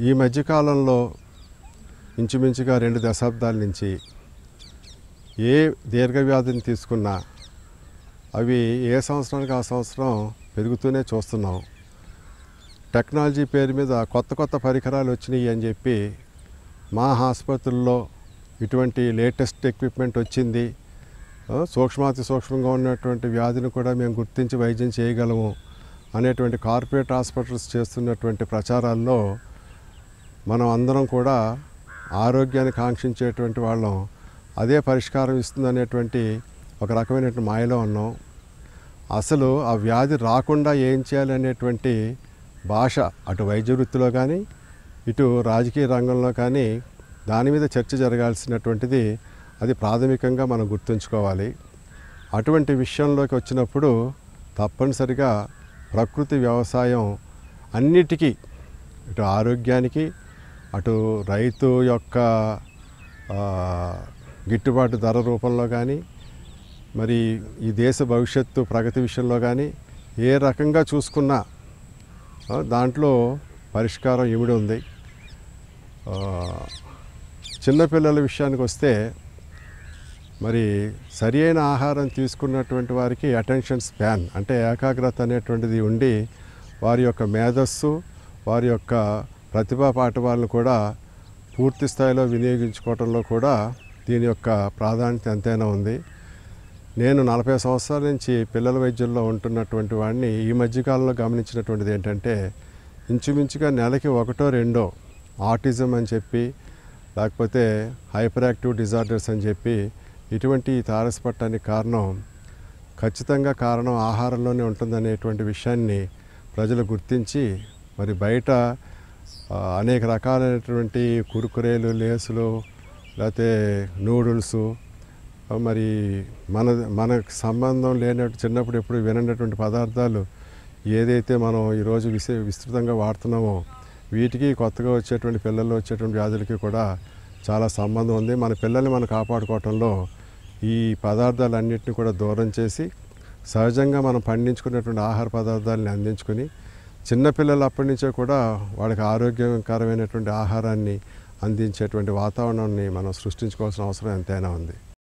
ఈ మధ్యకాలంలో ఇంచుమించుగా రెండు దశాబ్దాల నుంచి ఏ దీర్ఘవ్యాధిని తీసుకున్నా అవి ఏ సంవత్సరానికి ఆ సంవత్సరం పెరుగుతూనే చూస్తున్నాం టెక్నాలజీ పేరు మీద కొత్త కొత్త పరికరాలు వచ్చినాయి అని చెప్పి మా ఆసుపత్రుల్లో ఇటువంటి లేటెస్ట్ ఎక్విప్మెంట్ వచ్చింది ఆ, సూక్ష్మాతి సూక్ష్మంగా ఉన్నటువంటి వ్యాధిని కూడా మేము గుర్తించి వైద్యం చేయగలము అనేటువంటి కార్పొరేట్ హాస్పిటల్స్ చేస్తున్నటువంటి ప్రచారాల్లో మనం అందరం కూడా ఆరోగ్యాన్ని కాంక్షించేటువంటి వాళ్ళం అదే పరిష్కారం ఇస్తుందనేటువంటి ఒక రకమైనటువంటి మాయలో ఉన్నాం అసలు ఆ వ్యాధి రాకుండా ఏం చేయాలి అనేటువంటి భాష అటు వైద్య వృత్తిలో కానీ ఇటు రాజకీయ రంగంలో కానీ దాని మీద చర్చ జరగాల్సినటువంటిది అది ప్రాథమికంగా మనం గుర్తుంచుకోవాలి అటువంటి విషయంలోకి వచ్చినప్పుడు తప్పనిసరిగా ప్రకృతి వ్యవసాయం అన్నిటికీ ఇటు ఆరోగ్యానికి అటు రైతు యొక్క ఆ, గిట్టుబాటు ధర రూపంలో కానీ మరి ఈ దేశ భవిష్యత్తు ప్రగతి విషయంలో కానీ ఏ రకంగా చూసుకున్నా ఆ, దాంట్లో పరిష్కారం ఇమిడి ఉంది ఆ, చిన్నపిల్లల విషయానికి వస్తే మరి సరి అయిన ఆహారం తీసుకున్నటువంటి వారికి అటెన్షన్ స్పాన్ అంటే ఏకాగ్రత అనేటువంటిది ఉండి వారి యొక్క మేధస్సు వారి యొక్క ప్రతిభా పాఠవాలను కూడా పూర్తి స్థాయిలో వినియోగించుకోవడంలో కూడా దీని యొక్క ప్రాధాన్యత ఎంతైనా ఉంది నేను నలభై సంవత్సరాల నుంచి పిల్లల వైద్యంలో ఉంటున్నటువంటి వాడిని ఈ మధ్యకాలంలో గమనించినటువంటిది ఏంటంటే ఇంచుమించుగా నెలకి ఒకటో రెండో ఆటిజం అని చెప్పి లేకపోతే హైపర్ యాక్టివ్ డిజార్డర్స్ అని చెప్పి ఇటువంటి తారసపట్టానికి కారణం ఖచ్చితంగా కారణం ఆహారంలోనే ఉంటుందనేటువంటి విషయాన్ని ప్రజలు గుర్తించి మరి బయట ఆ, అనేక రకాలైనటువంటి కురుకురేలు లేసులు లేకపోతే నూడిల్స్ ఆ, మరి మన మనకు సంబంధం లేనట్టు చిన్నప్పుడు ఎప్పుడు విననటువంటి పదార్థాలు ఏదైతే మనం ఈరోజు విశ విస్తృతంగా వాడుతున్నామో వీటికి కొత్తగా వచ్చేటువంటి పిల్లల్లో వచ్చేటువంటి వ్యాధులకి కూడా చాలా సంబంధం ఉంది మన పిల్లల్ని మనం కాపాడుకోవటంలో ఈ పదార్థాలన్నింటినీ కూడా దూరం చేసి సహజంగా మనం పండించుకున్నటువంటి ఆహార పదార్థాలని అందించుకుని చిన్నపిల్లలు అప్పటి నుంచే కూడా వాళ్ళకి ఆరోగ్యకరమైనటువంటి ఆహారాన్ని అందించేటువంటి వాతావరణాన్ని మనం సృష్టించుకోవాల్సిన అవసరం ఎంతైనా ఉంది